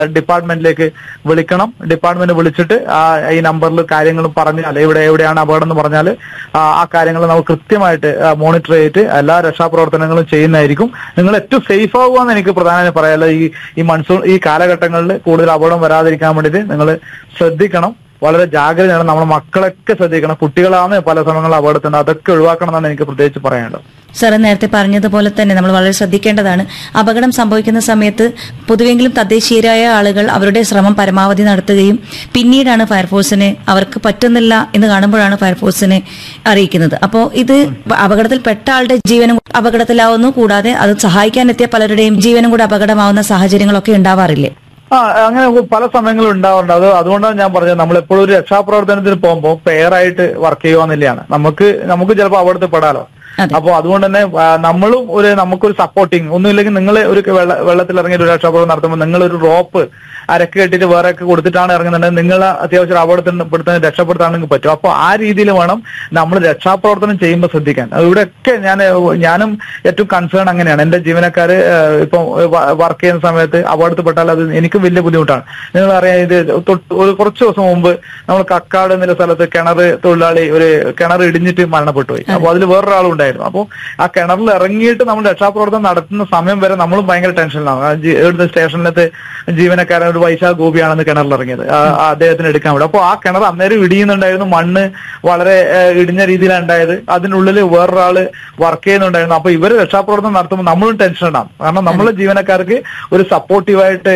ഡിപ്പാർട്ട്മെന്റിലേക്ക് വിളിക്കണം ഡിപ്പാർട്ട്മെന്റ് വിളിച്ചിട്ട് ആ ഈ നമ്പറിൽ കാര്യങ്ങൾ പറഞ്ഞാൽ ഇവിടെ എവിടെയാണ് അപകടം എന്ന് പറഞ്ഞാൽ ആ കാര്യങ്ങൾ നമുക്ക് കൃത്യമായിട്ട് മോണിറ്റർ ചെയ്തിട്ട് എല്ലാ രക്ഷാപ്രവർത്തനങ്ങളും ചെയ്യുന്നതായിരിക്കും നിങ്ങൾ ഏറ്റവും സേഫ് ആവുകയെന്ന് എനിക്ക് പ്രധാനമായും പറയാനുള്ളത് ഈ ഈ മൺസൂൺ ഈ കാലഘട്ടങ്ങളിൽ കൂടുതൽ അപകടം വരാതിരിക്കാൻ വേണ്ടിയിട്ട് നിങ്ങൾ ശ്രദ്ധിക്കണം വളരെ ജാഗ്രതയാണ് നമ്മുടെ മക്കളൊക്കെ ശ്രദ്ധിക്കണം കുട്ടികളാണ് പല സമയങ്ങളിൽ അപകടത്തിന് അതൊക്കെ ഒഴിവാക്കണം എന്നാണ് എനിക്ക് പ്രത്യേകിച്ച് പറയാനുള്ളത് സാർ നേരത്തെ പറഞ്ഞതുപോലെ തന്നെ നമ്മൾ വളരെ ശ്രദ്ധിക്കേണ്ടതാണ് അപകടം സംഭവിക്കുന്ന സമയത്ത് പൊതുവെങ്കിലും തദ്ദേശീയരായ ആളുകൾ അവരുടെ ശ്രമം പരമാവധി നടത്തുകയും പിന്നീടാണ് ഫയർഫോഴ്സിനെ അവർക്ക് പറ്റുന്നില്ല എന്ന് കാണുമ്പോഴാണ് ഫയർഫോഴ്സിനെ അറിയിക്കുന്നത് അപ്പോൾ ഇത് അപകടത്തിൽപ്പെട്ട ആളുടെ ജീവനും അപകടത്തിലാവുന്നു കൂടാതെ അത് സഹായിക്കാനെത്തിയ പലരുടെയും ജീവനും കൂടെ അപകടമാവുന്ന സാഹചര്യങ്ങളൊക്കെ ഉണ്ടാവാറില്ലേ ആ അങ്ങനെ പല സമയങ്ങളും ഉണ്ടാവാറുണ്ട് അത് അതുകൊണ്ടാണ് ഞാൻ പറഞ്ഞത് നമ്മൾ എപ്പോഴും ഒരു രക്ഷാപ്രവർത്തനത്തിന് പോകുമ്പോൾ പെയർ ആയിട്ട് വർക്ക് ചെയ്യുക എന്നുള്ളതാണ് നമുക്ക് നമുക്ക് ചിലപ്പോൾ അപകടത്തിൽ പെടാലോ അതെ. അപ്പോൾ അതുകൊണ്ട് തന്നെ ആ, നമ്മളും ഒരു നമുക്കൊരു സപ്പോർട്ടിങ് ഒന്നുമില്ലെങ്കിൽ നിങ്ങൾ ഒരു വെള്ള വെള്ളത്തിൽ ഇറങ്ങി ഒരു രക്ഷാപ്രവർത്തനം നടത്തുമ്പോൾ നിങ്ങൾ ഒരു റോപ്പ് അരക്ക് കെട്ടിട്ട് വേറെ ഒക്കെ കൊടുത്തിട്ടാണ് ഇറങ്ങുന്നുണ്ടെങ്കിൽ നിങ്ങൾ അത്യാവശ്യം ഒരു അപകടത്തിൽപ്പെടുത്താൻ രക്ഷപ്പെടുത്താണെങ്കിൽ പറ്റും അപ്പോൾ ആ രീതിയിൽ വേണം നമ്മൾ രക്ഷാപ്രവർത്തനം ചെയ്യുമ്പോൾ ശ്രദ്ധിക്കാൻ അത് ഇവിടെയൊക്കെ ഞാൻ ഞാനും ഏറ്റവും കൺസേൺ അങ്ങനെയാണ് എന്റെ ജീവനക്കാര് ഏഹ്, ഇപ്പം വർക്ക് ചെയ്യുന്ന സമയത്ത് അപകടത്തിൽപ്പെട്ടാൽ അത് എനിക്കും വലിയ ബുദ്ധിമുട്ടാണ് നിങ്ങൾ അറിയാം ഇത് തൊട്ട് ഒരു കുറച്ച് ദിവസം മുമ്പ് നമ്മൾ കക്കാട് എന്നുള്ള സ്ഥലത്ത് കിണർ തൊഴിലാളി ഒരു കിണർ ഇടിഞ്ഞിട്ട് മരണപ്പെട്ടു പോയി അപ്പൊ അതിൽ വേറൊരാളും ഉണ്ടായിരുന്നു അപ്പോൾ ആ കിണറിൽ ഇറങ്ങിയിട്ട് നമ്മൾ രക്ഷാപ്രവർത്തനം നടത്തുന്ന സമയം വരെ നമ്മളും ഭയങ്കര ടെൻഷനിലാണ് ആ ജി- ഇവിടുത്തെ സ്റ്റേഷനിലത്തെ ജീവനക്കാരൻ ഒരു വൈശാഖ് ഗോപിയാണെന്ന് കിണറിൽ ഇറങ്ങിയത് ആ- ആ അദ്ദേഹത്തിന് എടുക്കാൻ വിടും അപ്പോൾ ആ കിണർ അന്നേരം ഇടിയുന്നുണ്ടായിരുന്നു മണ്ണ് വളരെ ഏഹ്, ഇടിഞ്ഞ രീതിയിലാണ് ഉണ്ടായത് അതിനുള്ളിൽ വേറൊരാള് വർക്ക് ചെയ്യുന്നുണ്ടായിരുന്നു അപ്പൊ ഇവര് രക്ഷാപ്രവർത്തനം നടത്തുമ്പോൾ നമ്മളും ടെൻഷൻ ഉണ്ടാവും കാരണം നമ്മളെ ജീവനക്കാർക്ക് ഒരു സപ്പോർട്ടീവായിട്ട്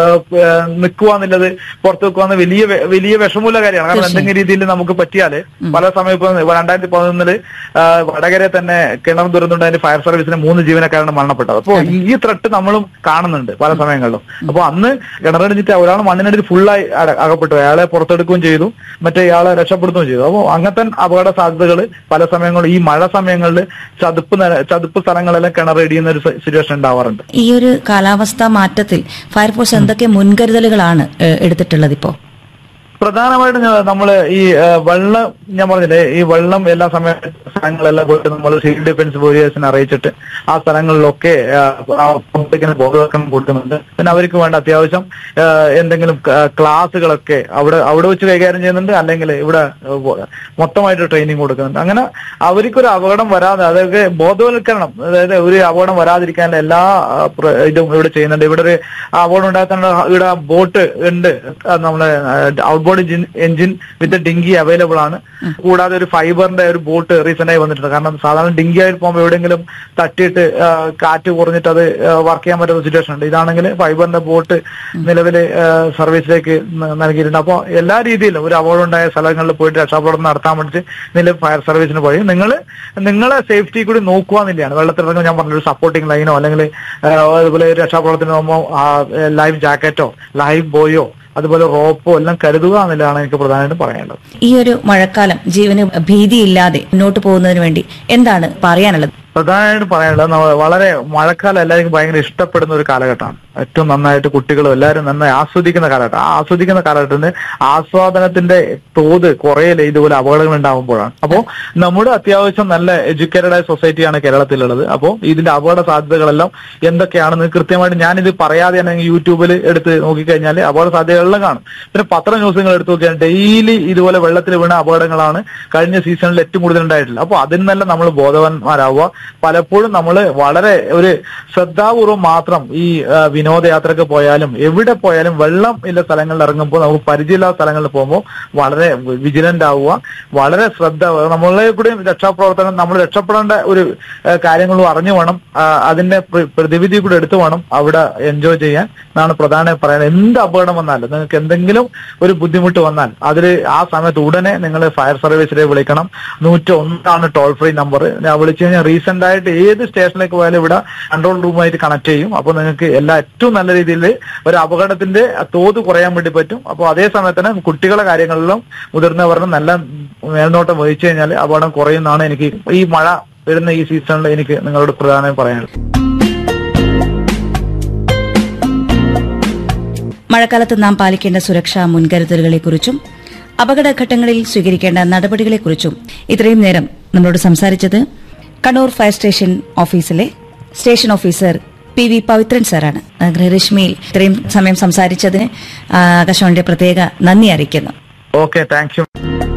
നിൽക്കുക എന്നുള്ളത് പുറത്തു വെക്കുക എന്ന വലിയ വെ- വലിയ വിഷമമുള്ള കാര്യമാണ് കാരണം എന്തെങ്കിലും രീതിയിൽ നമുക്ക് പറ്റിയാല് പല സമയം ഇപ്പൊ രണ്ടായിരത്തി പതിനൊന്നില് വടകര തന്നെ കിണർ ദുരന്തമുണ്ടായ ഫയർ സർവീസിന് മൂന്ന് ജീവനക്കാരാണ് മരണപ്പെട്ടത് അപ്പോൾ ഈ ത്രട്ട് നമ്മളും കാണുന്നുണ്ട് പല സമയങ്ങളിലും അപ്പൊ അന്ന് കിണറടിഞ്ഞിട്ട് ഒരാൾ മണ്ണിനടിയിൽ ഫുള്ളായി അകപ്പെട്ടു അയാളെ പുറത്തെടുക്കുകയും ചെയ്തു മറ്റേ ഇയാളെ രക്ഷപ്പെടുത്തുകയും ചെയ്തു അപ്പോൾ അങ്ങനത്തെ അപകട സാധ്യതകൾ പല സമയങ്ങളിൽ ഈ മഴ സമയങ്ങളിൽ ചതുപ്പ് നില- ചതുപ്പ് സ്ഥലങ്ങളെല്ലാം കിണറടിയുന്ന ഒരു സിറ്റുവേഷൻ ഉണ്ടാവാറുണ്ട് ഈ ഒരു കാലാവസ്ഥാ മാറ്റത്തിൽ ഫയർഫോഴ്സ് എന്തൊക്കെ മുൻകരുതലുകളാണ് ഏഹ്, എടുത്തിട്ടുള്ളത് ഇപ്പോ പ്രധാനമായിട്ടും ഞ- നമ്മള് ഈ ആ, വെള്ളം ഞാൻ പറഞ്ഞില്ലേ ഈ വെള്ളം എല്ലാ സമയ സ്ഥലങ്ങളെല്ലാം പോയിട്ട് നമ്മൾ സിവിൽ ഡിഫൻസ് വോരിയേഴ്സിനെ അറിയിച്ചിട്ട് ആ സ്ഥലങ്ങളിലൊക്കെ ആ, ആ പബ്ലിക്കിന് ബോധവൽക്കരണം കൊടുക്കുന്നുണ്ട് പിന്നെ അവർക്ക് വേണ്ട അത്യാവശ്യം ആ, എന്തെങ്കിലും ക- ക്ലാസ്സുകളൊക്കെ അവിടെ അവിടെ വെച്ച് കൈകാര്യം ചെയ്യുന്നുണ്ട് അല്ലെങ്കിൽ ഇവിടെ ആ, ബോ- മൊത്തമായിട്ട് ട്രെയിനിങ് കൊടുക്കുന്നുണ്ട് അങ്ങനെ അവർക്കൊരു അപകടം വരാതെ അതൊക്കെ ബോധവൽക്കരണം അതായത് ഒരു അപകടം വരാതിരിക്കാനുള്ള എല്ലാ ആ, പ്ര- ഇതും ഇവിടെ ചെയ്യുന്നുണ്ട് ഇവിടെ ഒരു അപകടം ഉണ്ടാക്കുന്ന ഇവിടെ ബോട്ട് ഉണ്ട് അത് നമ്മളെ outboard engine with dinghy available ആണ് കൂടാതെ ഒരു ഫൈബറിന്റെ ഒരു ബോട്ട് റീസെന്റ് ആയി വന്നിട്ടുണ്ട് കാരണം സാധാരണ ഡിങ്കി ആയിട്ട് പോകുമ്പോൾ എവിടെയെങ്കിലും തട്ടിയിട്ട് ആ, കാറ്റ് കുറഞ്ഞിട്ട് അത് വർക്ക് ചെയ്യാൻ പറ്റുന്ന സിറ്റുവേഷൻ ഉണ്ട് ഇതാണെങ്കിൽ ഫൈബറിന്റെ ബോട്ട് നിലവിൽ സർവീസിലേക്ക് ന- നൽകിയിട്ടുണ്ട് അപ്പോൾ എല്ലാ രീതിയിലും ഒരു അപകടം ഉണ്ടായ സ്ഥലങ്ങളിൽ പോയിട്ട് രക്ഷാപ്രവർത്തനം നടത്താൻ വേണ്ടിയിട്ട് നിലവിൽ ഫയർ സർവീസിന് പോയി നിങ്ങൾ നിങ്ങളെ സേഫ്റ്റി കൂടി നോക്കുക എന്നുള്ളതാണ് വെള്ളത്തിൽ ഇറങ്ങുമ്പോൾ ഞാൻ പറഞ്ഞ ഒരു സപ്പോർട്ടിംഗ് ലൈനോ അല്ലെങ്കിൽ ആ, അതുപോലെ ഒരു രക്ഷാപ്രവർത്തനം പോകുമ്പോൾ ലൈഫ് ജാക്കറ്റോ ലൈഫ് ബോയോ അതുപോലെ റോപ്പോ എല്ലാം കരുതുക എന്നുള്ളതാണ് എനിക്ക് പ്രധാനമായിട്ടും പറയാനുള്ളത് ഈ ഒരു മഴക്കാലം ജീവന് ഭീതിയില്ലാതെ മുന്നോട്ട് പോകുന്നതിന് വേണ്ടി എന്താണ് പറയാനുള്ളത് പ്രധാനമായിട്ടും പറയാനുള്ളത് നമ്മ- വളരെ മഴക്കാലം എല്ലാവർക്കും ഭയങ്കര ഇഷ്ടപ്പെടുന്ന ഒരു കാലഘട്ടമാണ് ഏറ്റവും നന്നായിട്ട് കുട്ടികളും എല്ലാവരും നന്നായി ആസ്വദിക്കുന്ന കാലഘട്ടം ആ ആസ്വദിക്കുന്ന കാലഘട്ടത്തിന് ആസ്വാദനത്തിന്റെ തോത് കുറയല് ഇതുപോലെ അപകടങ്ങൾ ഉണ്ടാകുമ്പോഴാണ് അപ്പോൾ നമ്മുടെ അത്യാവശ്യം നല്ല എഡ്യൂക്കേറ്റഡ് ആയ സൊസൈറ്റിയാണ് കേരളത്തിലുള്ളത് അപ്പോൾ ഇതിന്റെ അപകട സാധ്യതകളെല്ലാം എന്തൊക്കെയാണെന്ന് കൃത്യമായിട്ട് ഞാനിത് പറയാതെ തന്നെ യൂട്യൂബിൽ എടുത്ത് നോക്കിക്കഴിഞ്ഞാൽ അപകട സാധ്യതകളെല്ലാം കാണും പിന്നെ പത്ര ന്യൂസുകൾ എടുത്ത് നോക്കിയാൽ ഡെയിലി ഇതുപോലെ വെള്ളത്തിൽ വീണ അപകടങ്ങളാണ് കഴിഞ്ഞ സീസണിൽ ഏറ്റവും കൂടുതൽ ഉണ്ടായിട്ടില്ല അപ്പോൾ അതിൽ നിന്നെല്ലാം നമ്മൾ ബോധവാന്മാരാവുക പലപ്പോഴും നമ്മൾ വളരെ ഒരു ശ്രദ്ധാപൂർവം മാത്രം ഈ ആ, വിനോദയാത്രക്ക് പോയാലും എവിടെ പോയാലും വെള്ളം ഇല്ല സ്ഥലങ്ങളിൽ ഇറങ്ങുമ്പോൾ നമുക്ക് പരിചയമില്ലാത്ത സ്ഥലങ്ങളിൽ പോകുമ്പോൾ വളരെ വിജിലന്റ് ആവുക വളരെ ശ്രദ്ധ നമ്മളെ കൂടി രക്ഷാപ്രവർത്തനം നമ്മൾ രക്ഷപ്പെടേണ്ട ഒരു ആ, കാര്യങ്ങളും അറിഞ്ഞു വേണം ആ, അതിന്റെ പ്ര- പ്രതിവിധി കൂടെ എടുത്തു വേണം അവിടെ എൻജോയ് ചെയ്യാൻ എന്നാണ് പ്രധാന പറയുന്നത് എന്ത് അപകടം വന്നാലും നിങ്ങൾക്ക് എന്തെങ്കിലും ഒരു ബുദ്ധിമുട്ട് വന്നാൽ അതിൽ ആ സമയത്ത് ഉടനെ നിങ്ങൾ ഫയർ സർവീസിലെ വിളിക്കണം നൂറ്റി ഒന്നാണ് ടോൾ ഫ്രീ നമ്പർ ഞാൻ വിളിച്ചു കഴിഞ്ഞാൽ റീസെന്റ് ആയിട്ട് ഏത് സ്റ്റേഷനിലേക്ക് പോയാലും ഇവിടെ കൺട്രോൾ റൂമായിട്ട് കണക്ട് ചെയ്യും അപ്പോൾ നിങ്ങൾക്ക് എല്ലാ ഏറ്റവും നല്ല രീതിയിൽ ഒരു അപകടത്തിന്റെ തോത് കുറയാൻ വേണ്ടി പറ്റും അപ്പോൾ അതേ സമയത്ത് തന്നെ കുട്ടികളുടെ കാര്യങ്ങളിലും മുതിർന്നവരുടെ നല്ല മേൽനോട്ടം വഹിച്ചു കഴിഞ്ഞാൽ അപകടം കുറയുന്നതാണ് എനിക്ക് ഈ മഴ വരുന്ന ഈ സീസണിൽ എനിക്ക് നിങ്ങളോട് പ്രധാനമായും പറയാനുള്ളത് മഴക്കാലത്ത് നാം പാലിക്കേണ്ട സുരക്ഷാ മുൻകരുതലുകളെക്കുറിച്ചും അപകടഘട്ടങ്ങളിൽ സ്വീകരിക്കേണ്ട നടപടികളെക്കുറിച്ചും ഇത്രയും നേരം നമ്മളോട് സംസാരിച്ചത് കണ്ണൂർ ഫയർ സ്റ്റേഷൻ ഓഫീസിലെ station officer P V Pavithran സാറാണ് ആ, ഗൃഹരശ്മിയിൽ ഇത്രയും സമയം സംസാരിച്ചതിന് ആ, ആകാശവാണിയുടെ പ്രത്യേക നന്ദി അറിയിക്കുന്നു ഓക്കെ താങ്ക് യു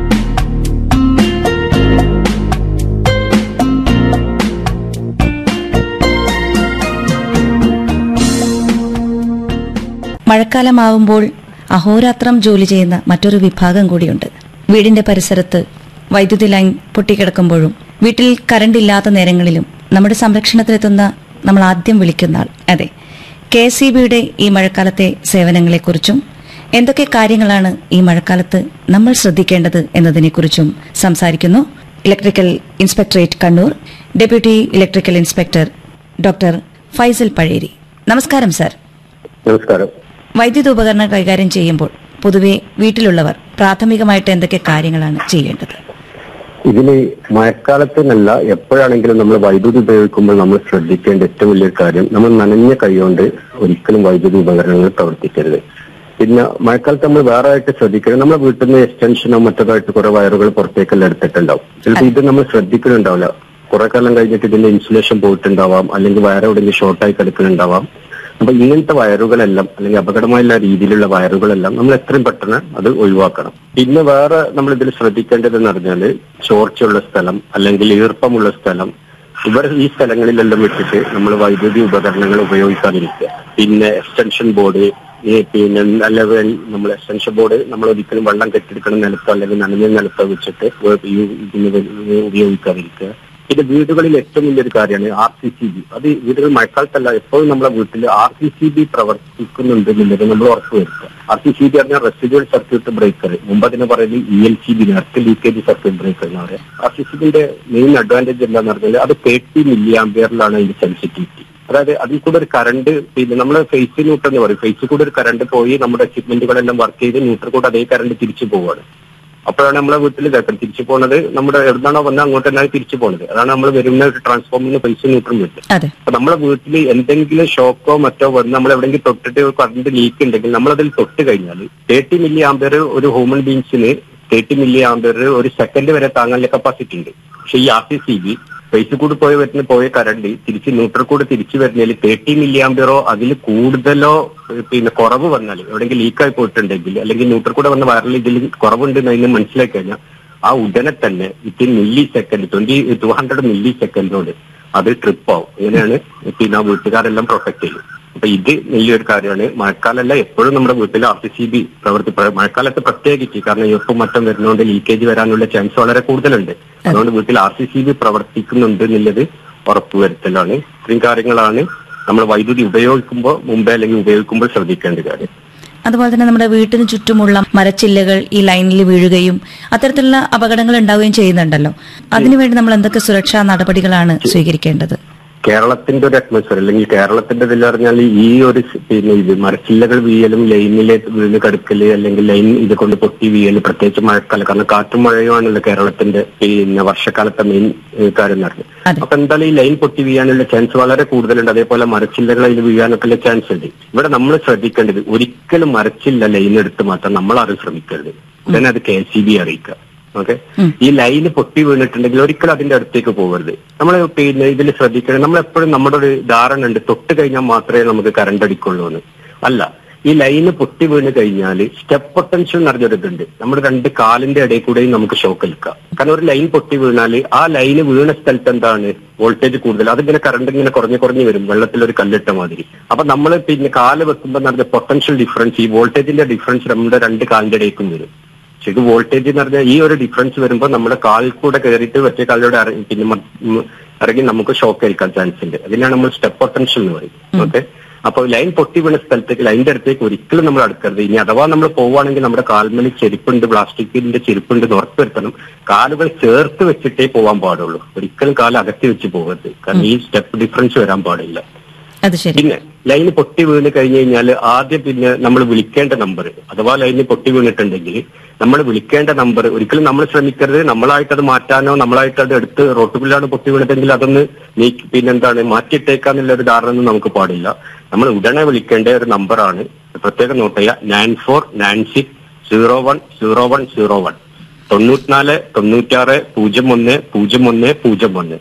മഴക്കാലമാവുമ്പോൾ അഹോരാത്രം ജോലി ചെയ്യുന്ന മറ്റൊരു വിഭാഗം കൂടിയുണ്ട് വീടിന്റെ പരിസരത്ത് വൈദ്യുതി ലൈൻ പൊട്ടിക്കിടക്കുമ്പോഴും വീട്ടിൽ കറണ്ട് ഇല്ലാത്ത നേരങ്ങളിലും നമ്മുടെ സംരക്ഷണത്തിലെത്തുന്ന നമ്മൾ ആദ്യം വിളിക്കുന്ന ആൾ അതെ കെ എസ് ബിയുടെ ഈ മഴക്കാലത്തെ സേവനങ്ങളെക്കുറിച്ചും എന്തൊക്കെ കാര്യങ്ങളാണ് ഈ മഴക്കാലത്ത് നമ്മൾ ശ്രദ്ധിക്കേണ്ടത് എന്നതിനെക്കുറിച്ചും സംസാരിക്കുന്നു electrical inspectorate Kannur deputy electrical inspector doctor Faisal Pazheri നമസ്കാരം സർ നമസ്കാരം വൈദ്യുത ഉപകരണം കൈകാര്യം ചെയ്യുമ്പോൾ പൊതുവെ വീട്ടിലുള്ളവർ പ്രാഥമികമായിട്ട് എന്തൊക്കെ കാര്യങ്ങളാണ് ചെയ്യേണ്ടത് ഇതില് മഴക്കാലത്തിനല്ല എപ്പോഴാണെങ്കിലും നമ്മൾ വൈദ്യുതി ഉപയോഗിക്കുമ്പോൾ നമ്മൾ ശ്രദ്ധിക്കേണ്ട ഏറ്റവും വലിയൊരു കാര്യം നമ്മൾ നനഞ്ഞ കൈകൊണ്ട് ഒരിക്കലും വൈദ്യുതി ഉപകരണങ്ങൾ പ്രവർത്തിക്കരുത് പിന്നെ മഴക്കാലത്ത് നമ്മൾ വേറെ ആയിട്ട് ശ്രദ്ധിക്കണം നമ്മുടെ വീട്ടിൽ നിന്ന് എക്സ്റ്റൻഷനോ മറ്റേതായിട്ട് കുറെ വയറുകൾ പുറത്തേക്കെല്ലാം എടുത്തിട്ടുണ്ടാവും ചിലപ്പോൾ ഇത് നമ്മൾ ശ്രദ്ധിക്കുന്നുണ്ടാവില്ല കുറെ കാലം കഴിഞ്ഞിട്ട് ഇതിന്റെ ഇൻസുലേഷൻ പോയിട്ടുണ്ടാവാം അല്ലെങ്കിൽ വയർ എവിടെയെങ്കിലും ഷോർട്ടായി കിടക്കുന്നുണ്ടാവാം അപ്പൊ ഇങ്ങനത്തെ വയറുകളെല്ലാം അല്ലെങ്കിൽ അപകടമായ രീതിയിലുള്ള വയറുകളെല്ലാം നമ്മൾ എത്രയും പെട്ടെന്ന് അത് ഒഴിവാക്കണം പിന്നെ വേറെ നമ്മൾ ഇതിൽ ശ്രദ്ധിക്കേണ്ടതെന്ന് പറഞ്ഞാല് ചോർച്ചയുള്ള സ്ഥലം അല്ലെങ്കിൽ ഈർപ്പമുള്ള സ്ഥലം ഇവർ ഈ സ്ഥലങ്ങളിലെല്ലാം വിട്ടിട്ട് നമ്മൾ വൈദ്യുതി ഉപകരണങ്ങൾ ഉപയോഗിക്കാതിരിക്കുക പിന്നെ എക്സ്റ്റൻഷൻ ബോർഡ് ഈ പിന്നെ നല്ല വേ- നമ്മൾ എക്സ്റ്റൻഷൻ ബോർഡ് നമ്മൾ ഒരിക്കലും വെള്ളം കെട്ടിയെടുക്കുന്ന നിലത്തോ അല്ലെങ്കിൽ നനഞ്ഞ നിലത്തോ വെച്ചിട്ട് ഉപ- ഈ- ഇതിന് വേ- ഉപയോഗിക്കാതിരിക്കുക പിന്നെ വീടുകളിൽ ഏറ്റവും വലിയൊരു കാര്യമാണ് ആർ സി സി ബി അത് വീടുകൾ മഴക്കാലത്തല്ല എപ്പോഴും നമ്മളെ വീട്ടിൽ ആർ സി സി ബി പ്രവർത്തിക്കുന്നുണ്ട് എന്നുള്ളത് നമ്മൾ ഉറപ്പുവരുത്തുക ആർ സി സി ബി പറഞ്ഞാൽ റെസിഡുവൽ സർക്യൂട്ട് ബ്രേക്കർ മുമ്പ് അതിനെ പറയുന്നത് E L C B earth leakage circuit breaker എന്ന് പറയാം ആർ സി സി ബിന്റെ മെയിൻ അഡ്വാൻറ്റേജ് എന്താന്ന് പറഞ്ഞാൽ അത് തേർട്ടി മില്ലി ആംബിയറിലാണ് അതിന്റെ സെൻസിറ്റിവിറ്റി അതായത് അതിൽ കൂടെ ഒരു കറണ്ട് പിന്നെ നമ്മൾ ഫേസ് ന്യൂട്രൽ എന്ന് പറയും ഫേസിൽ കൂടെ ഒരു കറണ്ട് പോയി നമ്മുടെ എക്യുപ്മെന്റുകളെല്ലാം വർക്ക് ചെയ്ത് ന്യൂട്രൽ കൂടെ അതേ കറണ്ട് തിരിച്ചു പോവാണ് അപ്പോഴാണ് നമ്മളെ വീട്ടിൽ ഇതാക്കുന്നത് തിരിച്ചു പോകുന്നത് നമ്മുടെ എവിടുന്നാണോ വന്നത് അങ്ങോട്ട് തന്നെ തിരിച്ചു പോകുന്നത് അതാണ് നമ്മൾ വരുന്ന ഒരു ട്രാൻസ്ഫോമിന് പൈസ ന്യൂട്രൽ വരുന്നത് അതെ അപ്പൊ നമ്മളെ വീട്ടിൽ എന്തെങ്കിലും ഷോക്കോ മറ്റോ വന്ന് നമ്മൾ എവിടെയെങ്കിലും തൊട്ടിട്ട് കറണ്ട് ലീക്ക് ഉണ്ടെങ്കിൽ നമ്മൾ അതിൽ തൊട്ട് കഴിഞ്ഞാൽ തേർട്ടി മില്ലി ആംബിയർ ഒരു ഹ്യൂമൻ ബീങ്സിന് തേർട്ടി മില്ലി ആംബിയർ ഒരു സെക്കൻഡ് വരെ താങ്ങാനുള്ള കപ്പാസിറ്റി ഉണ്ട് പക്ഷെ ഈ R C C B phase കൂടി പോയ വരുന്ന പോയ കറണ്ട് തിരിച്ച് ന്യൂട്രൽ കൂടെ തിരിച്ചു വരുന്നതിൽ തേർട്ടി മില്ലി ആംബിയറോ അതിൽ കൂടുതലോ ഏഹ് പിന്നെ കുറവ് വന്നാൽ എവിടെയെങ്കിലും ലീക്കായി പോയിട്ടുണ്ടെങ്കിൽ അല്ലെങ്കിൽ ന്യൂട്രൽ കൂടെ വന്ന വയറിൽ ഇതിൽ കുറവുണ്ടെന്ന് അതിന് മനസ്സിലാക്കി കഴിഞ്ഞാൽ ആ ഉടനെ തന്നെ within milli second twenty two hundred milli സെക്കൻഡോട് അത് ട്രിപ്പ് ആവും ഇങ്ങനെയാണ് പിന്നെ ആ വീട്ടുകാരെല്ലാം പ്രൊട്ടക്ട് ചെയ്യും അപ്പൊ ഇത് വലിയൊരു കാര്യമാണ് മഴക്കാലമല്ല എപ്പോഴും നമ്മുടെ വീട്ടിൽ ആർ സി സി ബി പ്രവർത്തി പ്ര- മഴക്കാലത്ത് പ്രത്യേകിച്ച് കാരണം ഈർപ്പം മറ്റം വരുന്നതുകൊണ്ട് ലീക്കേജ് വരാനുള്ള ചാൻസ് വളരെ കൂടുതലുണ്ട് അതുകൊണ്ട് വീട്ടിൽ ആർ സി സി ബി പ്രവർത്തിക്കുന്നുണ്ട് എന്നുള്ളത് ഉറപ്പുവരുത്തലാണ് ഇത്രയും കാര്യങ്ങളാണ് നമ്മൾ വൈദ്യുതി ഉപയോഗിക്കുമ്പോൾ മുമ്പേ അല്ലെങ്കിൽ ഉപയോഗിക്കുമ്പോൾ ശ്രദ്ധിക്കേണ്ട കാര്യം അതുപോലെ തന്നെ നമ്മുടെ വീട്ടിന് ചുറ്റുമുള്ള മരച്ചില്ലകൾ ഈ ലൈനിൽ വീഴുകയും അത്തരത്തിലുള്ള അപകടങ്ങൾ ഉണ്ടാവുകയും ചെയ്യുന്നുണ്ടല്ലോ അതിനുവേണ്ടി നമ്മൾ എന്തൊക്കെ സുരക്ഷാ നടപടികളാണ് സ്വീകരിക്കേണ്ടത് കേരളത്തിന്റെ ഒരു അറ്റ്മോസ്ഫിയർ അല്ലെങ്കിൽ കേരളത്തിന്റെ ഇതിൽ പറഞ്ഞാൽ ഈ ഒരു സ് പിന്നെ ഇത് മരച്ചില്ലകൾ വീയലും ലൈനിലെ വീണ് കടുക്കല് അല്ലെങ്കിൽ ലൈൻ ഇത് കൊണ്ട് പൊട്ടി വീയല് പ്രത്യേകിച്ച് മഴക്കാലം കാരണം കാറ്റും മഴയുമാണല്ലോ കേരളത്തിന്റെ പിന്നെ വർഷക്കാലത്തെ മെയിൻ കാര്യം നടന്നത് അതെ. അപ്പൊ എന്തായാലും ഈ ലൈൻ പൊട്ടി വീഴാനുള്ള ചാൻസ് വളരെ കൂടുതലുണ്ട് അതേപോലെ മരച്ചില്ലകൾ അതിൽ വീഴാനൊക്കെ ഉള്ള ചാൻസ് ഉണ്ട് ഇവിടെ നമ്മൾ ശ്രദ്ധിക്കേണ്ടത് ഒരിക്കലും മരച്ചില്ല ലൈൻ എടുത്ത് മാറ്റാൻ നമ്മൾ ആരും ശ്രമിക്കരുത് ഉടനെ അത് കെ സി ബി അറിയിക്കുക ഓക്കെ ഈ ലൈന് പൊട്ടി വീണിട്ടുണ്ടെങ്കിൽ ഒരിക്കലും അതിന്റെ അടുത്തേക്ക് പോകരുത് നമ്മൾ പിന്നെ ഇതിൽ ശ്രദ്ധിക്കണം നമ്മൾ എപ്പോഴും നമ്മുടെ ഒരു ധാരണ ഉണ്ട് തൊട്ട് കഴിഞ്ഞാൽ മാത്രമേ നമുക്ക് കറണ്ട് അടിക്കുള്ളൂ എന്ന് അല്ല ഈ ലൈന് പൊട്ടി വീണ് കഴിഞ്ഞാൽ സ്റ്റെപ്പ് പൊട്ടൻഷ്യൽ എന്ന് പറഞ്ഞൊരു ഇതുണ്ട് നമ്മുടെ രണ്ട് കാലിന്റെ ഇടയിൽ കൂടെയും നമുക്ക് ഷോക്ക് ഏൽക്കാം കാരണം ഒരു ലൈൻ പൊട്ടി വീണാൽ ആ ലൈന് വീണ സ്ഥലത്ത് എന്താണ് വോൾട്ടേജ് കൂടുതൽ അതിങ്ങനെ കറണ്ട് ഇങ്ങനെ കുറഞ്ഞു കുറഞ്ഞു വരും വെള്ളത്തിൽ ഒരു കല്ലിട്ട മാതിരി അപ്പൊ നമ്മൾ പിന്നെ കാല് വെക്കുമ്പോൾ നടന്ന പൊട്ടൻഷ്യൽ ഡിഫറൻസ് ഈ വോൾട്ടേജിന്റെ ഡിഫറൻസ് നമ്മുടെ രണ്ട് കാലിന്റെ ഇടയ്ക്കും വരും ശരിക്കും വോൾട്ടേജ് എന്ന് പറഞ്ഞാൽ ഈ ഒരു ഡിഫറൻസ് വരുമ്പോൾ നമ്മുടെ കാലിൽ കൂടെ കയറിയിട്ട് മറ്റേ കാലിലൂടെ ഇറങ്ങി പിന്നെ മ- ഉം ഇറങ്ങി നമുക്ക് ഷോക്ക് ഏൽക്കാൻ ചാൻസ് ഉണ്ട് അതിനാണ് നമ്മൾ സ്റ്റെപ്പ് പൊട്ടൻഷ്യൽ എന്ന് പറയും ഓക്കെ അപ്പൊ ലൈൻ പൊട്ടി വീണ സ്ഥലത്തേക്ക് ലൈനിന്റെ അടുത്തേക്ക് ഒരിക്കലും നമ്മൾ അടുക്കരുത് ഇനി അഥവാ നമ്മൾ പോവുകയാണെങ്കിൽ നമ്മുടെ കാൽമേൽ ചെരുപ്പുണ്ട് പ്ലാസ്റ്റിക്കിന്റെ ചെരുപ്പുണ്ട് എന്ന് ഉറപ്പുവരുത്തണം കാലുകൾ ചേർത്ത് വെച്ചിട്ടേ പോകാൻ പാടുള്ളൂ ഒരിക്കലും കാല് അകത്തി വെച്ച് പോകരുത് കാരണം ഈ സ്റ്റെപ്പ് ഡിഫറൻസ് വരാൻ പാടില്ല അത് ശരി പിന്നെ ലൈന് പൊട്ടി വീണ് കഴിഞ്ഞു കഴിഞ്ഞാൽ ആദ്യം പിന്നെ നമ്മൾ വിളിക്കേണ്ട നമ്പർ അഥവാ ലൈന് പൊട്ടി വീണിട്ടുണ്ടെങ്കിൽ നമ്മൾ വിളിക്കേണ്ട നമ്പർ ഒരിക്കലും നമ്മൾ ശ്രമിക്കരുത് നമ്മളായിട്ട് അത് മാറ്റാനോ നമ്മളായിട്ട് അത് എടുത്ത് റോട്ടുകളിലാണ് പൊട്ടി വീണിട്ടെങ്കിൽ അതൊന്ന് നീക്കി പിന്നെന്താണ് മാറ്റിയിട്ടേക്കാന്നുള്ള ഒരു ധാരണ ഒന്നും നമുക്ക് പാടില്ല നമ്മൾ ഉടനെ വിളിക്കേണ്ട ഒരു നമ്പറാണ് പ്രത്യേകം നോട്ട് ചെയ്യുക nine four nine six zero one zero one zero one തൊണ്ണൂറ്റിനാല് തൊണ്ണൂറ്റാറ് പൂജ്യം ഒന്ന് പൂജ്യം ഒന്ന് പൂജ്യം ഒന്ന്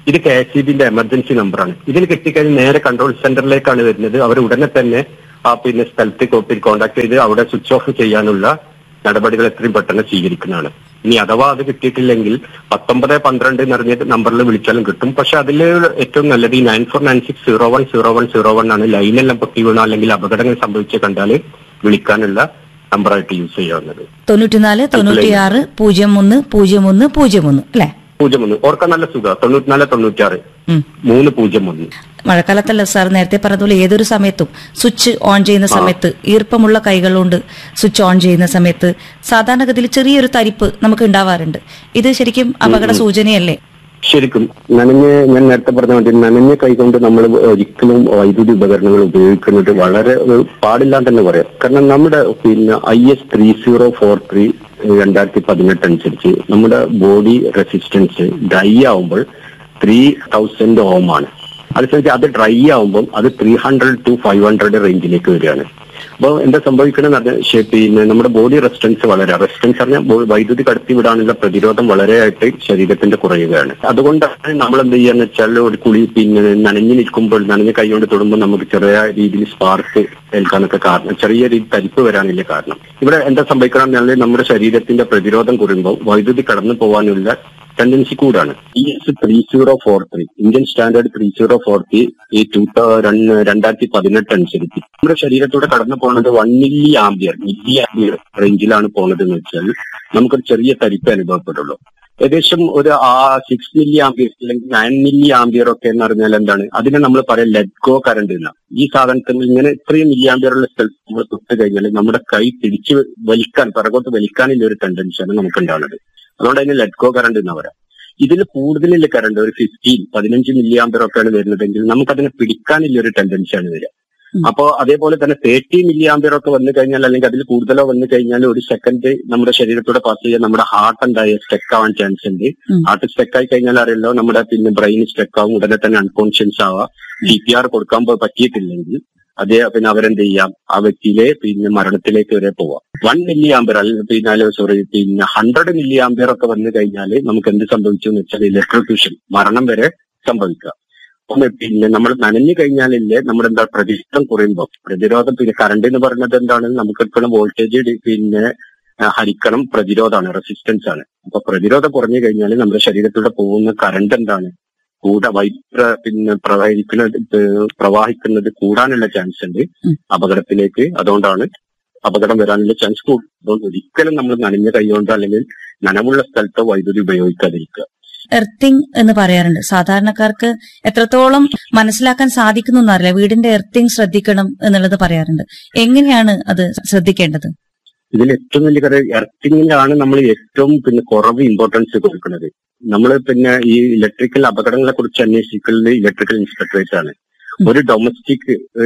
ഇത് കെ എസ് ഇ ബിന്റെ എമർജൻസി നമ്പറാണ് ഇതിൽ കിട്ടിക്കഴിഞ്ഞാൽ നേരെ കൺട്രോൾ സെന്ററിലേക്കാണ് വരുന്നത് അവർ ഉടനെ തന്നെ ആ പിന്നെ സ്ഥലത്ത് കോണ്ടാക്ട് ചെയ്ത് അവിടെ സ്വിച്ച് ഓഫ് ചെയ്യാനുള്ള നടപടികൾ എത്രയും പെട്ടെന്ന് സ്വീകരിക്കുന്നതാണ് ഇനി അഥവാ അത് കിട്ടിയിട്ടില്ലെങ്കിൽ പത്തൊമ്പത് പന്ത്രണ്ട് എന്ന് പറഞ്ഞ നമ്പറിൽ വിളിച്ചാലും കിട്ടും പക്ഷെ അതിൽ ഏറ്റവും നല്ലത് ഈ nine four nine six zero one zero one zero one ആണ് ലൈനെല്ലാം പൊട്ടി വീണോ അല്ലെങ്കിൽ അപകടങ്ങൾ സംഭവിച്ച് കണ്ടാൽ വിളിക്കാനുള്ള നമ്പറായിട്ട് യൂസ് ചെയ്യാവുന്നത് തൊണ്ണൂറ്റിനാല് തൊണ്ണൂറ്റിയാറ് പൂജ്യം ഒന്ന് പൂജ്യം ഒന്ന് പൂജ്യം ഒന്ന് അല്ലെ പൂജ്യം ഒന്ന് ഓർക്കാൻ നല്ല സുഖം തൊണ്ണൂറ്റിനാല് തൊണ്ണൂറ്റാറ് മൂന്ന് പൂജ്യം ഒന്ന് മഴക്കാലത്തല്ല സാർ നേരത്തെ പറഞ്ഞതുപോലെ ഏതൊരു സമയത്തും സ്വിച്ച് ഓൺ ചെയ്യുന്ന സമയത്ത് ഈർപ്പമുള്ള കൈകളുകൊണ്ട് സ്വിച്ച് ഓൺ ചെയ്യുന്ന സമയത്ത് സാധാരണഗതിയിൽ ചെറിയൊരു തരിപ്പ് നമുക്ക് ഉണ്ടാവാറുണ്ട് ഇത് ശരിക്കും അപകട സൂചനയല്ലേ ശരിക്കും നനഞ്ഞ ഞാൻ നേരത്തെ പറഞ്ഞ മതി നനഞ്ഞ കൈകൊണ്ട് നമ്മൾ ഒരിക്കലും വൈദ്യുതി ഉപകരണങ്ങൾ ഉപയോഗിക്കുന്നത് വളരെ ഒരു പാടില്ലാന്ന് തന്നെ പറയാം കാരണം നമ്മുടെ പിന്നെ I S three zero four three രണ്ടായിരത്തി പതിനെട്ട് അനുസരിച്ച് നമ്മുടെ ബോഡി റെസിസ്റ്റൻസ് ഡ്രൈ ആവുമ്പോൾ ത്രീ തൗസൻഡ് ഓം ആണ് അതനുസരിച്ച് അത് ഡ്രൈ ആവുമ്പോൾ അത് three hundred two five hundred റേഞ്ചിലേക്ക് വരികയാണ് അപ്പോൾ എന്താ സംഭവിക്കണമെന്ന് പറഞ്ഞാൽ ശ- പിന്നെ നമ്മുടെ ബോഡി റെസിസ്റ്റൻസ് വളരെ റെസിസ്റ്റൻസ് പറഞ്ഞാൽ ബോ- വൈദ്യുതി കടത്തി വിടാനുള്ള പ്രതിരോധം വളരെയായിട്ട് ശരീരത്തിന്റെ കുറയുകയാണ് അതുകൊണ്ടാണ് നമ്മൾ എന്ത് ചെയ്യാന്ന് വെച്ചാൽ ഒരു കുളി പിന്നെ നനഞ്ഞു നിൽക്കുമ്പോൾ നനഞ്ഞ കൈ കൊണ്ട് തൊടുമ്പോൾ നമുക്ക് ചെറിയ രീതിയിൽ സ്പാർക്ക് ഏൽക്കാനൊക്കെ കാരണം ചെറിയ രീതി തരിപ്പ് വരാനില്ല കാരണം ഇവിടെ എന്താ സംഭവിക്കണം എന്നാൽ നമ്മുടെ ശരീരത്തിന്റെ പ്രതിരോധം കുറയുമ്പോൾ വൈദ്യുതി കടന്നു പോകാനുള്ള ടെൻഡൻസി കൂടാണ് I S three zero four three Indian standard three zero four three ഈ ടൂ രണ്ടായിരത്തി പതിനെട്ട് അനുസരിച്ച് നമ്മുടെ ശരീരത്തൂടെ കടന്നു പോകുന്നത് one milli ampere milli ampere റേഞ്ചിലാണ് പോകുന്നത് എന്ന് വെച്ചാൽ നമുക്കൊരു ചെറിയ തരിപ്പ് അനുഭവപ്പെടുള്ളൂ ഏകദേശം ഒരു ആ സിക്സ് മില്ലി ആംബിയർ അല്ലെങ്കിൽ നയൻ മില്ലി ആംബിയർ ഒക്കെ എന്ന് പറഞ്ഞാൽ എന്താണ് അതിനെ നമ്മൾ പറയാം ലെറ്റ് ഗോ കറണ്ട് എന്നാണ് ഈ സാധനത്തിന് ഇങ്ങനെ ഇത്രയും മില്ലി ആംബിയർ ഉള്ള സ്ഥലത്ത് നമ്മൾ തൊട്ട് കഴിഞ്ഞാൽ നമ്മുടെ കൈ തിരിച്ച് വലിക്കാൻ പിറകോട്ട് വലിക്കാനുള്ള ഒരു ടെൻഡൻസിയാണ് നമുക്ക് ഉണ്ടാകുന്നത് അതുകൊണ്ട് അതിന് ലെറ്റ് ഗോ കറണ്ട് എന്നാ പറയാം ഇതിൽ കൂടുതലുള്ള കറണ്ട് ഒരു ഫിഫ്റ്റീൻ പതിനഞ്ച് മില്ലി ആംബിയർ ഒക്കെയാണ് വരുന്നതെങ്കിൽ നമുക്കതിനെ പിടിക്കാനുള്ള ഒരു ടെൻഡൻസിയാണ് വരിക ഉം. അപ്പോ അതേപോലെ തന്നെ തേർട്ടി മില്ലി ആംബിയർ ഒക്കെ വന്നു കഴിഞ്ഞാൽ അല്ലെങ്കിൽ അതിൽ കൂടുതലോ വന്നു കഴിഞ്ഞാൽ ഒരു സെക്കൻഡ് നമ്മുടെ ശരീരത്തൂടെ പാസ് ചെയ്യാൻ നമ്മുടെ ഹാർട്ട് എന്തായ സ്റ്റെക്ക് ആവാൻ ചാൻസ് ഉണ്ട് ഉം. ഹാർട്ട് സ്റ്റെക്ക് ആയി കഴിഞ്ഞാൽ അറിയല്ലോ നമ്മുടെ പിന്നെ ബ്രെയിൻ സ്റ്റെക്ക് ആവും ഉടനെ തന്നെ അൺകോൺഷ്യൻസ് ആവാം സി പി ആർ കൊടുക്കാൻ പ- പറ്റിയിട്ടില്ലെങ്കിൽ അതേ പിന്നെ അവരെന്ത് ചെയ്യാം ആ വ്യക്തിയിലെ പിന്നെ മരണത്തിലേക്ക് വരെ പോവാം വൺ മില്ലി ആംബിയർ അല്ലെങ്കിൽ പിന്നെ സോറി പിന്നെ ഹൺഡ്രഡ് മില്ലി ആംബിയർ ഒക്കെ വന്നു കഴിഞ്ഞാൽ നമുക്ക് എന്ത് സംഭവിച്ചു എന്ന് വെച്ചാൽ ഇലക്ട്രിക്യൂഷൻ മരണം വരെ സംഭവിക്കാം അപ്പം പിന്നെ നമ്മൾ നനഞ്ഞു കഴിഞ്ഞാലില്ലേ നമ്മുടെ എന്താ പ്രതിരോധം കുറയുമ്പോൾ പ്രതിരോധം പിന്നെ കറണ്ട് എന്ന് പറയുന്നത് എന്താണ് നമുക്ക് എപ്പോഴും വോൾട്ടേജ് പിന്നെ ആ, ഹരിക്കണം പ്രതിരോധമാണ് റെസിസ്റ്റൻസ് ആണ് അപ്പൊ പ്രതിരോധം കുറഞ്ഞു കഴിഞ്ഞാൽ നമ്മുടെ ശരീരത്തിലൂടെ പോകുന്ന കറണ്ട് എന്താണ് കൂടെ വൈദ്യുത പിന്നെ പ്രവഹിക്കുന്നത് ഏഹ് പ്രവാഹിക്കുന്നത് കൂടാനുള്ള ചാൻസ് ഉണ്ട് ഉം. അപകടത്തിലേക്ക് അതുകൊണ്ടാണ് അപകടം വരാനുള്ള ചാൻസ് കൂടും അതുകൊണ്ട് ഒരിക്കലും നമ്മൾ നനഞ്ഞ കൈകൊണ്ട് അല്ലെങ്കിൽ നനവുള്ള സ്ഥലത്ത് വൈദ്യുതി ഉപയോഗിക്കാതിരിക്കുക എർത്തിങ് എന്ന് പറയാറുണ്ട് സാധാരണക്കാർക്ക് എത്രത്തോളം മനസ്സിലാക്കാൻ സാധിക്കുന്നു എന്നറിയില്ല വീടിന്റെ എർത്തിങ് ശ്രദ്ധിക്കണം എന്നുള്ളത് പറയാറുണ്ട് എങ്ങനെയാണ് അത് ശ്രദ്ധിക്കേണ്ടത് ഇതിൽ ഏറ്റവും വലിയ കാര്യം എർത്തിങ്ങിലാണ് നമ്മൾ ഏറ്റവും പിന്നെ കുറവ് ഇമ്പോർട്ടൻസ് കൊടുക്കുന്നത് നമ്മൾ പിന്നെ ഈ ഇലക്ട്രിക്കൽ അപകടങ്ങളെ കുറിച്ച് അന്വേഷിക്കുന്നത് ഇലക്ട്രിക്കൽ ഇൻസ്പെക്ടറേറ്റ് ആണ് ഒരു ഡൊമസ്റ്റിക്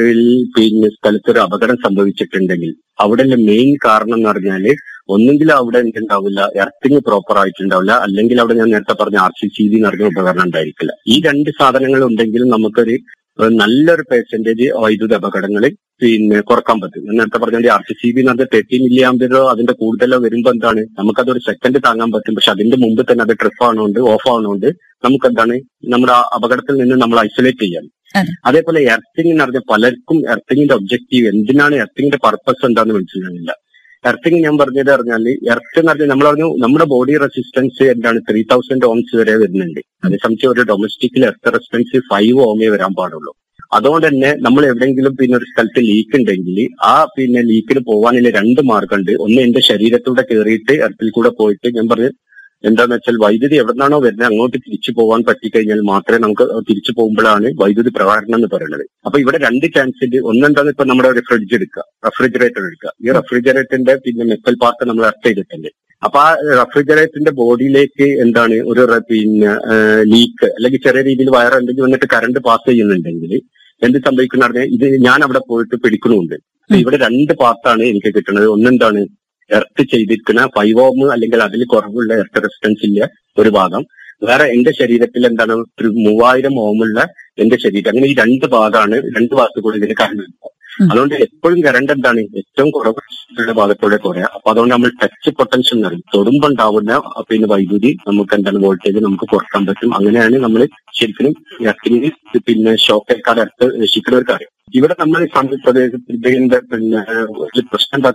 പിന്നെ സ്ഥലത്ത് ഒരു അപകടം സംഭവിച്ചിട്ടുണ്ടെങ്കിൽ അവിടെ മെയിൻ കാരണം എന്ന് പറഞ്ഞാല് ഒന്നുകിൽ അവിടെ എന്തുണ്ടാവില്ല എർത്തിങ് പ്രോപ്പർ ആയിട്ടുണ്ടാവില്ല അല്ലെങ്കിൽ അവിടെ ഞാൻ നേരത്തെ പറഞ്ഞ ആർ സി സി ബി എന്ന് പറഞ്ഞ ഉപകരണം ഉണ്ടായിരിക്കില്ല ഈ രണ്ട് സാധനങ്ങൾ ഉണ്ടെങ്കിലും നമുക്കൊരു ഏഹ് നല്ലൊരു പെർസെന്റേജ് വൈദ്യുത അപകടങ്ങളിൽ പിന്നെ കുറക്കാൻ പറ്റും ഞാൻ നേരത്തെ പറഞ്ഞ ആർ സി സി ബി എന്ന് പറഞ്ഞാൽ തേർട്ടി മില്ലി ആംബിയറോ അതിന്റെ കൂടുതലോ വരുമ്പോ എന്താണ് നമുക്കതൊരു സെക്കൻഡ് താങ്ങാൻ പറ്റും പക്ഷെ അതിന്റെ മുമ്പ് തന്നെ അത് ട്രിപ്പ് ആണോണ്ട് ഓഫ് ആണോണ്ട് നമുക്ക് എന്താണ് നമ്മുടെ ആ അപകടത്തിൽ നിന്ന് നമ്മൾ ഐസൊലേറ്റ് ചെയ്യാൻ അതെ. അതേപോലെ എർത്തിങ് എന്ന് പറഞ്ഞാൽ പലർക്കും എർത്തിങ്ങിന്റെ ഒബ്ജക്റ്റീവ് എന്തിനാണ് എർത്തിങ്ങിന്റെ പർപ്പസ് എന്താന്ന് മനസ്സിലാവില്ല എർത്തിങ് ഞാൻ പറഞ്ഞത് പറഞ്ഞാൽ എർത്ത് എന്ന് പറഞ്ഞാൽ നമ്മൾ പറഞ്ഞു നമ്മുടെ ബോഡി റെസിസ്റ്റൻസ് എന്താണ് ത്രീ തൗസൻഡ് ഓംസ് വരെ വരുന്നുണ്ട് അതേ സംബന്ധിച്ച് ഒരു ഡൊമസ്റ്റിക്കിൽ എർത്ത് റെസിസ്റ്റൻസ് ഫൈവ് ഓമേ വരാൻ പാടുള്ളൂ അതുകൊണ്ട് തന്നെ നമ്മൾ എവിടെയെങ്കിലും പിന്നെ ഒരു സ്ഥലത്ത് ലീക്ക് ഉണ്ടെങ്കിൽ ആ പിന്നെ ലീക്കിന് പോകാനുള്ള രണ്ട് മാർഗമുണ്ട് ഒന്ന് എന്റെ ശരീരത്തൂടെ കയറിയിട്ട് എർത്തിൽ കൂടെ പോയിട്ട് ഞാൻ പറഞ്ഞു എന്താന്ന് വെച്ചാൽ വൈദ്യുതി എവിടെന്നാണോ വരുന്നത് അങ്ങോട്ട് തിരിച്ചു പോകാൻ പറ്റിക്കഴിഞ്ഞാൽ മാത്രമേ നമുക്ക് തിരിച്ചു പോകുമ്പോഴാണ് വൈദ്യുതി പ്രവാഹനം എന്ന് പറയുന്നത് അപ്പൊ ഇവിടെ രണ്ട് ചാൻസ് ഉണ്ട് ഒന്നെന്താന്ന് ഇപ്പൊ നമ്മുടെ ഒരു ഫ്രിഡ്ജ് എടുക്കുക റെഫ്രിജറേറ്റർ എടുക്കുക ഈ റെഫ്രിജറേറ്ററിന്റെ പിന്നെ മെറ്റൽ പാർട്ട് നമ്മൾ അർത്ത് ചെയ്തിട്ടുണ്ട് അപ്പൊ ആ റെഫ്രിജറേറ്ററിന്റെ ബോഡിയിലേക്ക് എന്താണ് ഒരു റെ- പിന്നെ ലീക്ക് അല്ലെങ്കിൽ ചെറിയ രീതിയിൽ വയർ എന്തെങ്കിലും വന്നിട്ട് കറണ്ട് പാസ് ചെയ്യുന്നുണ്ടെങ്കിൽ എന്ത് സംഭവിക്കുന്ന പറഞ്ഞാൽ ഇത് ഞാൻ അവിടെ പോയിട്ട് പിടിക്കണമുണ്ട് അപ്പൊ ഇവിടെ രണ്ട് പാർട്ടാണ് എനിക്ക് കിട്ടുന്നത് ഒന്നെന്താണ് എർത്ത് ചെയ്തിരിക്കുന്ന ഫൈവ് ഓം അല്ലെങ്കിൽ അതിൽ കുറവുള്ള എർത്ത് റെസിസ്റ്റൻസ് ഇല്ല ഒരു ഭാഗം വേറെ എന്റെ ശരീരത്തിൽ എന്താണ് ഒരു മൂവായിരം ഓമുള്ള എന്റെ ശരീരം അങ്ങനെ ഈ രണ്ട് ഭാഗമാണ് രണ്ട് ഭാഗത്ത് കൂടി ഇതിന് കറണ്ട് അതുകൊണ്ട് എപ്പോഴും കറണ്ട് എന്താണ് ഏറ്റവും കുറവ് ഭാഗത്തൂടെ കുറയാ അപ്പൊ അതുകൊണ്ട് നമ്മൾ ടച്ച് പൊട്ടൻഷ്യൽ എന്ന് പറയും തൊടുമ്പുണ്ടാവുന്ന പിന്നെ വൈദ്യുതി നമുക്ക് എന്താണ് വോൾട്ടേജ് നമുക്ക് കുറക്കാൻ പറ്റും അങ്ങനെയാണ് നമ്മൾ ശരിക്കും ഇറക്കിന് പിന്നെ ഷോക്കേക്കാർ അടുത്ത് രക്ഷിക്കുന്നവർക്ക് അറിയാം ഇവിടെ നമ്മൾ ഈ സമീപ പ്രദേശത്തിന്റെ പിന്നെ ഒരു പ്രശ്നം എന്താ